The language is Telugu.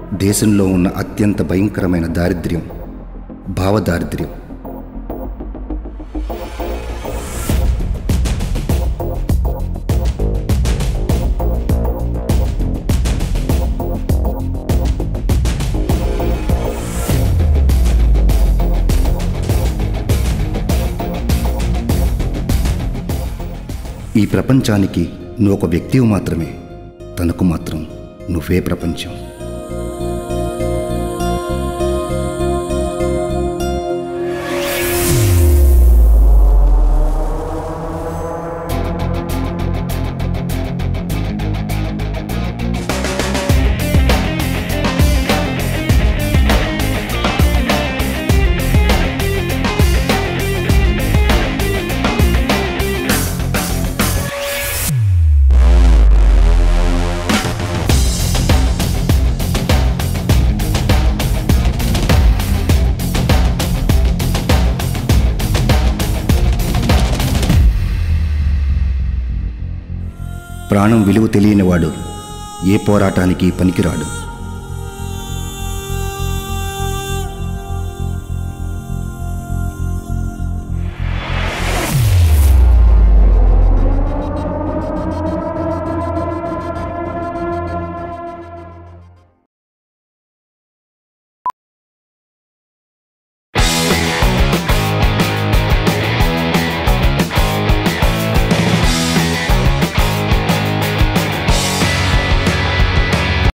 దేశంలో ఉన్న అత్యంత భయంకరమైన దారిద్ర్యం భావదారిద్ర్యం ఈ ప్రపంచానికి నువ్వు ఒక వ్యక్తివి మాత్రమే తనకు మాత్రం నువ్వే ప్రపంచం ప్రాణం విలువ తెలియనివాడు ఏ పోరాటానికి పనికిరాడు